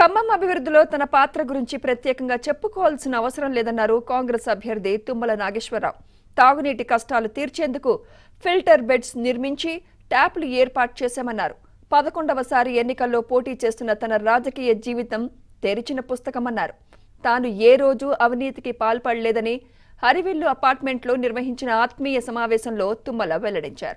ఖమ్మం అభివృద్ధిలో తన పాత్ర గురించి ప్రత్యేకంగా చెప్పుకోవాల్సిన అవసరం లేదన్నారు కాంగ్రెస్ అభ్యర్థి తుమ్మల నాగేశ్వరరావు తాగునీటి కష్టాలు తీర్చేందుకు ఫిల్టర్ బెడ్స్ నిర్మించి ట్యాప్లు ఏర్పాటు చేశామన్నారు పదకొండవసారి ఎన్నికల్లో పోటీ చేస్తున్న తన రాజకీయ జీవితం తెరిచిన పుస్తకమన్నారు తాను ఏ రోజు అవినీతికి పాల్పడలేదని హరివిల్లు అపార్ట్మెంట్లో నిర్వహించిన ఆత్మీయ సమావేశంలో తుమ్మల వెల్లడించారు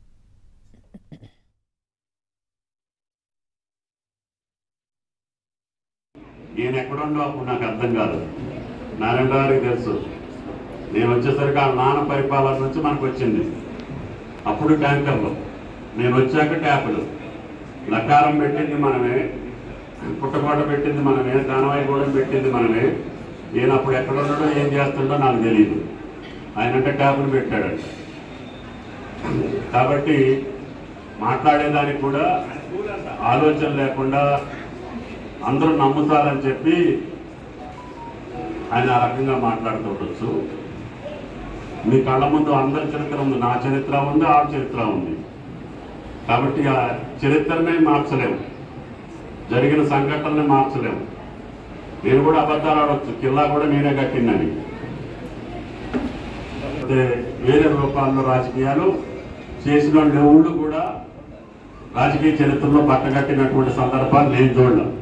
నేను ఎక్కడుండో అప్పుడు నాకు అర్థం కాదు నారాయణ గారికి తెలుసు నేను వచ్చేసరికి ఆ నాన్న పరిపాలన నుంచి మనకు వచ్చింది అప్పుడు ట్యాంకర్లు నేను వచ్చాక ట్యాపులు లకారం పెట్టింది మనమే పుట్టకోట పెట్టింది మనమే దానవాయిగూడెం పెట్టింది మనమే నేను అప్పుడు ఎక్కడ ఉన్నాడో ఏం చేస్తుండో నాకు తెలియదు ఆయన అంటే ట్యాపులు పెట్టాడు కాబట్టి మాట్లాడేదానికి కూడా ఆలోచన లేకుండా అందరూ నమ్ముతారని చెప్పి ఆయన ఆ రకంగా మాట్లాడుతుండొచ్చు మీ కళ్ళ ముందు అందరి చరిత్ర ఉంది నా చరిత్ర ఉంది ఆ చరిత్ర ఉంది కాబట్టి ఆ చరిత్రనే మార్చలేము జరిగిన సంఘటనని మార్చలేము నేను కూడా అబద్ధాలు ఆడవచ్చు కిల్లా కూడా నేనే కట్టిందని అయితే వేరే రూపాల్లో రాజకీయాలు చేసిన వాళ్ళు కూడా రాజకీయ చరిత్రలో పట్టగట్టినటువంటి సందర్భాలు నేను చూడలేం